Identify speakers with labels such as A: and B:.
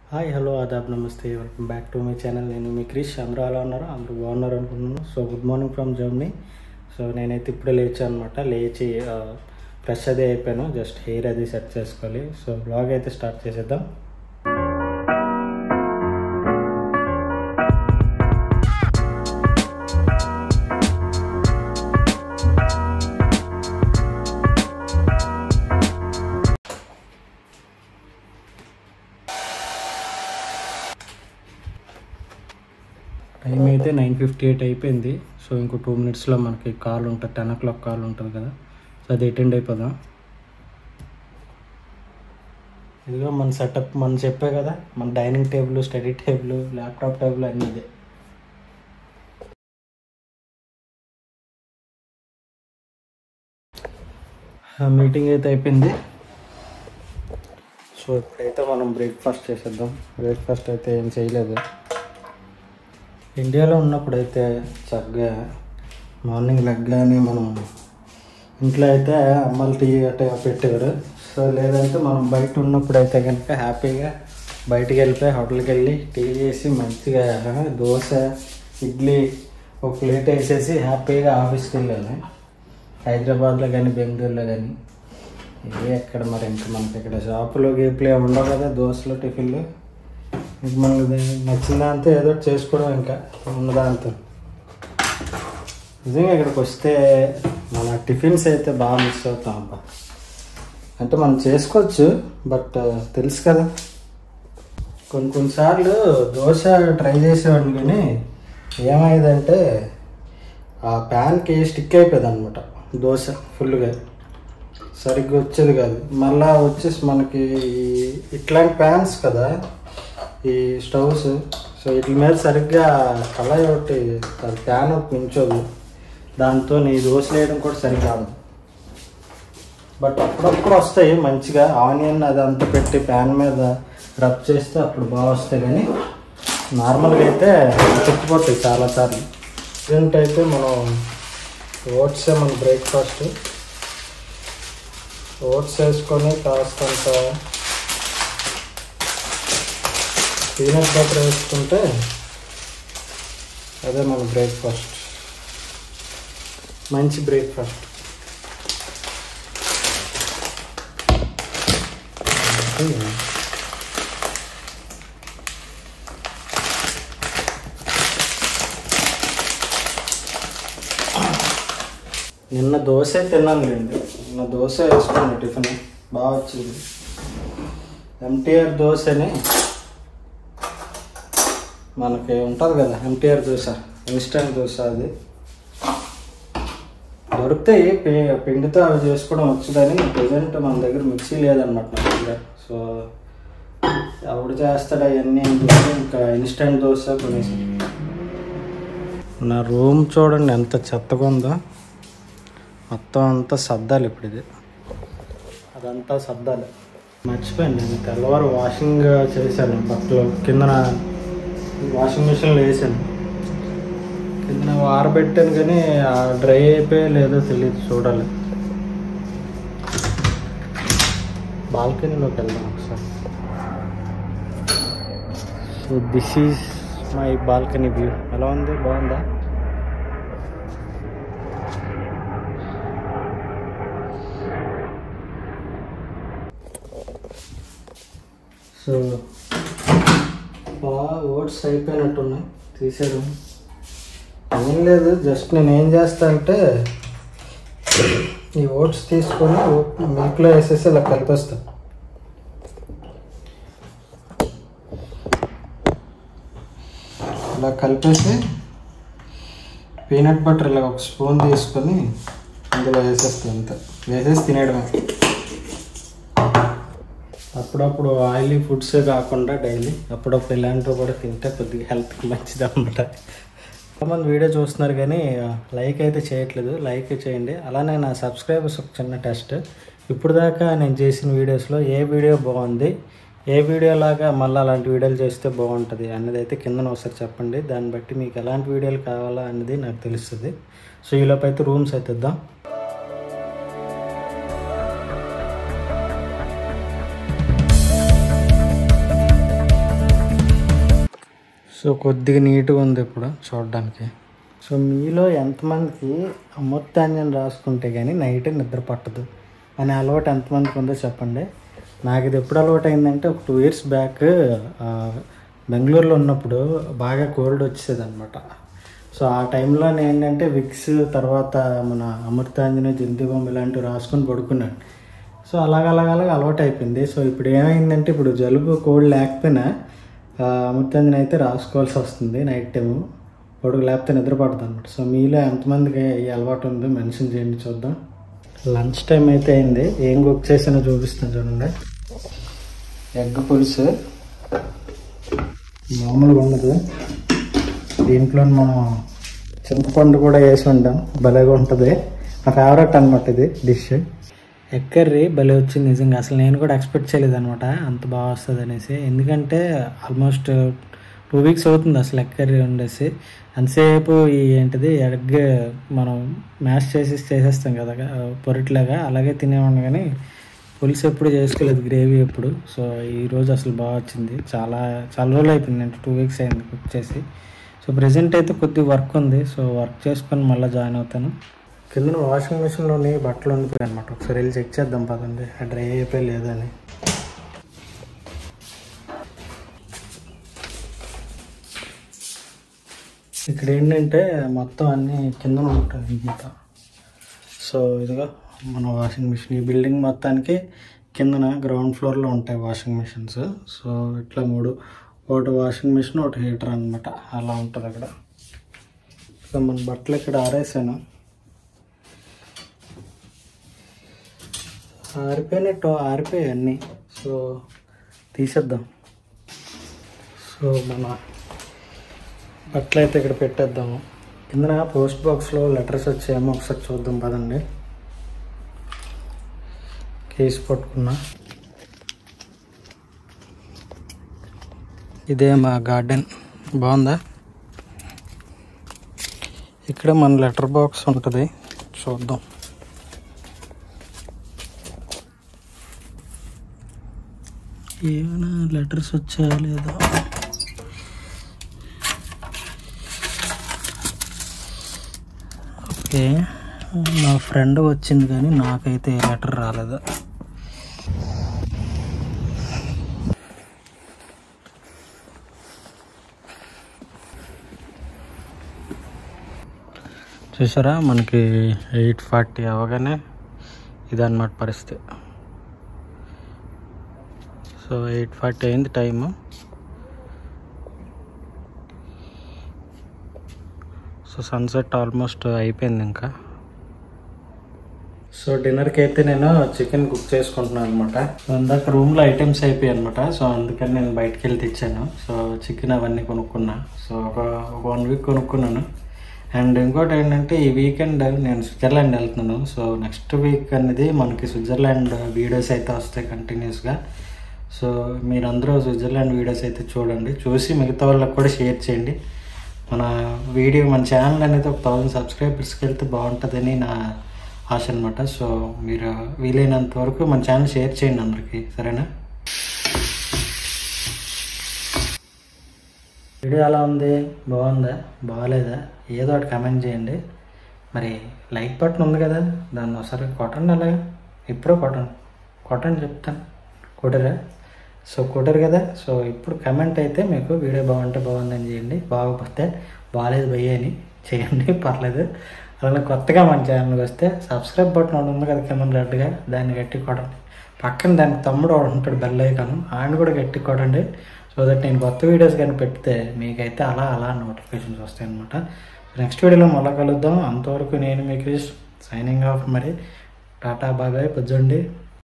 A: hi hello ఆదాబ్ నమస్తే welcome back to my channel నేను మీ క్రిష్ అందరూ అలా ఉన్నారు అందరూ బాగున్నారు అనుకుంటున్నాను so good morning from Germany so నేనైతే ఇప్పుడే లేచాను అనమాట లేచి ఫ్రెష్ అదే అయిపోయాను జస్ట్ హెయిర్ అది సెట్ చేసుకోవాలి సో బ్లాగ్ అయితే స్టార్ట్ చేసేద్దాం టైం అయితే నైన్ ఫిఫ్టీ ఎయిట్ అయిపోయింది సో ఇంకో టూ మినిట్స్లో మనకి కాల్ ఉంటుంది టెన్ ఓ క్లాక్ కాల్ ఉంటుంది కదా సో అది అటెండ్ అయిపోదాం ఇదిగో మన సెటప్ మనం చెప్పే కదా మన dining table study table laptop table అన్నీ ఇదే మీటింగ్ అయితే అయిపోయింది సో ఇప్పుడైతే మనం బ్రేక్ఫాస్ట్ చేసేద్దాం బ్రేక్ఫాస్ట్ అయితే ఏం చేయలేదు ఇండియాలో ఉన్నప్పుడు అయితే చక్కగా మార్నింగ్ లెగ్గానే మనం ఇంట్లో అయితే అమ్మలు టీ అట్లా పెట్టేవారు సో లేదంటే మనం బయట ఉన్నప్పుడు అయితే కనుక హ్యాపీగా బయటికి వెళ్ళిపోయి హోటల్కి వెళ్ళి టీ చేసి మంచిగా దోశ ఇడ్లీ ఒక ప్లేట్ వేసేసి హ్యాపీగా ఆఫీస్కి వెళ్ళాను హైదరాబాద్లో కానీ బెంగళూరులో కానీ ఇవే ఎక్కడ మరి ఇంకా మనకి ఇక్కడ షాపులో గీపులు ఏమి ఉండవు కదా దోశలు టిఫిన్లు ఇంక మనకి నచ్చిన దాంతో ఏదో ఒకటి చేసుకోవడం ఇంకా ఉన్న దాంతో నిజంగా ఇక్కడికి వస్తే మన టిఫిన్స్ అయితే బాగా మిస్ అవుతాం అబ్బా అంటే మనం చేసుకోవచ్చు బట్ తెలుసు కదా కొన్ని కొన్నిసార్లు దోశ ట్రై చేసేవాడిని కానీ ఏమైందంటే ఆ ప్యాన్కి స్టిక్ అయిపోయింది అనమాట దోశ ఫుల్గా సరిగ్గా వచ్చేది కాదు మళ్ళా వచ్చేసి మనకి ఈ- ఇట్లాంటి ప్యాన్స్ కదా ఈ స్టవ్స్ సో వీటి మీద సరిగ్గా కళాయి ఒకటి అది ప్యాన్ ఒకటి నించోదు దాంతో నీ దోశ వేయడం కూడా సరిగ్గా రాదు బట్ అప్పుడప్పుడు వస్తాయి మంచిగా ఆనియన్ అది అంతా పెట్టి ప్యాన్ మీద రబ్ చేస్తే అప్పుడు బాగా వస్తాయి కానీ నార్మల్గా అయితే చెక్కిపోతాయి చాలాసార్లు ప్రజెంట్ అయితే మనం ఓట్సే మన బ్రేక్ఫాస్ట్ ఓట్స్ వేసుకొని కాస్తంత పీనట్ బటర్ వేసుకుంటే అదే మన బ్రేక్ఫాస్ట్ మంచి బ్రేక్ఫాస్ట్ నిన్న దోశ తిన్నాను లేండి నిన్న దోశ వేసుకున్నాను టిఫిన్ బాగా వచ్చింది ఎంటీఆర్ దోశ అని మనకి ఉంటుంది కదా ఎంటీఆర్ దోశ ఇన్స్టెంట్ దోశ అది దొరుకుతాయి పి- పిండితో అవి చేసుకోవడం వచ్చు కానీ ప్రజెంట్ మన దగ్గర మిక్సీ లేదనమాట నా దగ్గర సో ఎవడు చేస్తాడు అవన్నీ అని చెప్పి ఇంకా ఇన్స్టెంట్ దోశ కొనేసి నా రూమ్ చూడండి ఎంత చెత్తగా ఉందో మొత్తం అంతా సర్దాలి ఇప్పుడు ఇది అదంతా సర్దాలి మర్చిపోయాను నేను తెల్లవారు వాషింగ్ చేశాను బట్టలు కిందన వాషింగ్ మిషన్లో వేసాను కిందన ఆరబెట్టాను కానీ ఆ డ్రై అయిపోయా లేదో తెలియదు చూడాలి బాల్కనీలోకి వెళ్దాం ఒకసారి so this is my balcony view ఎలా ఉంది బాగుందా సో బాగా ఓట్స్ అయిపోయినట్టున్నాయి తీసాడు ఏం లేదు జస్ట్ నేను ఏం చేస్తా అంటే ఈ ఓట్స్ తీసుకొని మిల్క్లో వేసేసి ఇలా కలిపేస్తా ఇలా కలిపేసి పీనట్ బటర్ ఇలా ఒక స్పూన్ తీసుకొని అందులో వేసేస్తాను అంత వేసేసి తినేయడమే అప్పుడప్పుడు ఆయిలీ ఫుడ్సే కాకుండా డైలీ అప్పుడప్పుడు ఇలాంటివి కూడా తింటే కొద్దిగా హెల్త్కి మంచిది అనమాట చాలామంది వీడియో చూస్తున్నారు కానీ లైక్ అయితే చేయట్లేదు లైక్ చేయండి అలానే నా సబ్స్క్రైబర్స్ ఒక చిన్న టెస్ట్ ఇప్పుడు దాకా నేను చేసిన వీడియోస్లో ఏ వీడియో బాగుంది ఏ వీడియో లాగా మళ్ళీ అలాంటి వీడియోలు చేస్తే బాగుంటుంది అన్నది అయితే కింద ఒకసారి చెప్పండి దాన్ని బట్టి మీకు ఎలాంటి వీడియోలు కావాలా అనేది నాకు తెలుస్తుంది సో ఈలోపు అయితే రూమ్స్ అయితే ఇద్దాం సో కొద్దిగా నీట్గా ఉంది ఇప్పుడు చూడడానికి సో మీలో ఎంతమందికి అమృతాంజన్ రాసుకుంటే కానీ నైట్ నిద్ర పట్టదు అనే అలవాటు ఎంతమందికి ఉందో చెప్పండి నాకు ఇది ఎప్పుడు అలవాటు అయిందంటే ఒక టూ ఇయర్స్ బ్యాక్ బెంగళూరులో ఉన్నప్పుడు బాగా కోల్డ్ వచ్చేది అనమాట సో ఆ టైంలో నేను ఏంటంటే విక్స్ తర్వాత మన అమృతాంజన్ జంతుబొమ్మ ఇలాంటివి రాసుకొని పడుకున్నాను సో అలాగ అలాగ అలాగ అలవాటు అయిపోయింది సో ఇప్పుడు ఏమైందంటే ఇప్పుడు జలుబు కోల్డ్ లేకపోయినా ఆ, అమృతాంజన్ అయితే రాసుకోవాల్సి వస్తుంది నైట్ టైము పొడుగు లేకపోతే నిద్ర పడుతుంది అనమాట సో మీలో ఎంతమందికి ఈ అలవాటు ఉందో మెన్షన్ చేయండి చూద్దాం లంచ్ టైం అయితే అయింది ఏం కుక్ చేసానో చూపిస్తాను చూడండి ఎగ్ పులుసు మామూలుగా ఉండదు దీంట్లో మనం చింతపండు కూడా వేసి ఉంటాం భలేగా ఉంటుంది నా ఫేవరెట్ అనమాట ఇది డిష్ ఎగ్ కర్రీ భలే వచ్చింది నిజంగా అసలు నేను కూడా ఎక్స్పెక్ట్ చేయలేదు అనమాట అంత బాగా వస్తుంది అనేసి ఎందుకంటే ఆల్మోస్ట్ టూ వీక్స్ అవుతుంది అసలు ఎగ్ కర్రీ వండేసి అంతసేపు ఈ ఏంటిది ఎగ్ మనం మ్యాష్ చేసి చేసేస్తాం కదా పొరిట్లాగా అలాగే తినేవాడిని కానీ పులుసు ఎప్పుడు చేసుకోలేదు గ్రేవీ ఎప్పుడు సో ఈ రోజు అసలు బాగా వచ్చింది చాలా చాలా రోజులు అయిపోయింది అంటే టూ వీక్స్ అయింది కుక్ చేసి సో ప్రజెంట్ అయితే కొద్దిగా వర్క్ ఉంది సో వర్క్ చేసుకొని మళ్ళీ జాయిన్ అవుతాను కింద వాషింగ్ మిషన్లోని బట్టలు ఉండిపోయాయి అనమాట ఒకసారి వెళ్ళి చెక్ చేద్దాం పదండి ఆ డ్రై అయిపోయి లేదని ఇక్కడ ఏంటంటే మొత్తం అన్నీ కింద ఉంటుంది అనమాట సో ఇదిగో మన వాషింగ్ మిషన్ ఈ బిల్డింగ్ మొత్తానికి కిందన గ్రౌండ్ ఫ్లోర్లో ఉంటాయి వాషింగ్ మిషన్స్ సో ఇట్లా మూడు ఒకటి వాషింగ్ మిషన్ ఒకటి హీటర్ అనమాట అలా ఉంటుంది అక్కడ సో మన బట్టలు ఇక్కడ ఆరేసాను ఆరిపోయినట్టు ఆరిపోయాయి అన్నీ సో తీసేద్దాం సో మన బట్టలు అయితే ఇక్కడ పెట్టేద్దాము కిందన పోస్ట్ బాక్స్లో లెటర్స్ వచ్చాయేమో ఒకసారి చూద్దాం పదండి కేసు పట్టుకున్నా ఇదే మా గార్డెన్ బాగుందా ఇక్కడ మన లెటర్ బాక్స్ ఉంటుంది చూద్దాం ఏమైనా లెటర్స్ వచ్చాయా లేదా ఓకే నా ఫ్రెండ్ వచ్చింది కానీ నాకైతే ఏ లెటర్ రాలేదు చూసారా మనకి ఎయిట్ ఫార్టీ అవగానే ఇదన్నమాట పరిస్థితి సో ఎయిట్ ఫార్టీ అయింది టైము సో సన్సెట్ ఆల్మోస్ట్ అయిపోయింది ఇంకా సో డిన్నర్కి అయితే నేను చికెన్ కుక్ చేసుకుంటున్నాను అనమాట ఇందాక రూమ్లో ఐటమ్స్ అయిపోయాయి అనమాట సో అందుకని నేను బయటకు వెళ్ళి తెచ్చాను సో చికెన్ అవన్నీ కొనుక్కున్నా సో ఒక ఒక వన్ వీక్ కొనుక్కున్నాను అండ్ ఇంకోటి ఏంటంటే ఈ వీకెండ్ నేను స్విట్జర్లాండ్ వెళ్తున్నాను సో నెక్స్ట్ వీక్ అనేది మనకి స్విట్జర్లాండ్ వీడియోస్ అయితే వస్తాయి కంటిన్యూస్గా సో మీరందరూ స్విట్జర్లాండ్ వీడియోస్ అయితే చూడండి చూసి మిగతా వాళ్ళకి కూడా షేర్ చేయండి మన వీడియో మన ఛానల్ అనేది ఒక థౌజండ్ సబ్స్క్రైబర్స్కి వెళ్తే బాగుంటుందని నా ఆశ అనమాట సో మీరు వీలైనంత వరకు మన ఛానల్ షేర్ చేయండి అందరికీ సరేనా వీడియో ఎలా ఉంది బాగుందా బాగాలేదా ఏదో ఒకటి కమెంట్ చేయండి మరి లైక్ బటన్ ఉంది కదా దాన్ని ఒకసారి కొట్టండి అలాగా ఎప్పుడో కొట్టండి కొట్టండి చెప్తాను కొట్టరా సో కొట్టరు కదా సో ఇప్పుడు కమెంట్ అయితే మీకు వీడియో బాగుంటే బాగుందని చేయండి బాగోకపోతే బాగాలేదు భయ్య అని చేయండి పర్లేదు అలానే కొత్తగా మన ఛానల్కి వస్తే సబ్స్క్రైబ్ బటన్ ఒకటి ఉంది కదా కింద రెడ్గా దాన్ని గట్టి కొట్టండి పక్కన దానికి తమ్ముడు ఒకడు ఉంటాడు బెల్ ఐకాను ఆయన కూడా గట్టి కొట్టండి సో దట్ నేను కొత్త వీడియోస్ కానీ పెడితే మీకైతే అలా అలా నోటిఫికేషన్స్ వస్తాయి అనమాట నెక్స్ట్ వీడియోలో మళ్ళీ కలుద్దాం అంతవరకు నేను మీకు సైనింగ్ ఆఫ్ మరి టాటా బాబాయ్ పొద్దుండి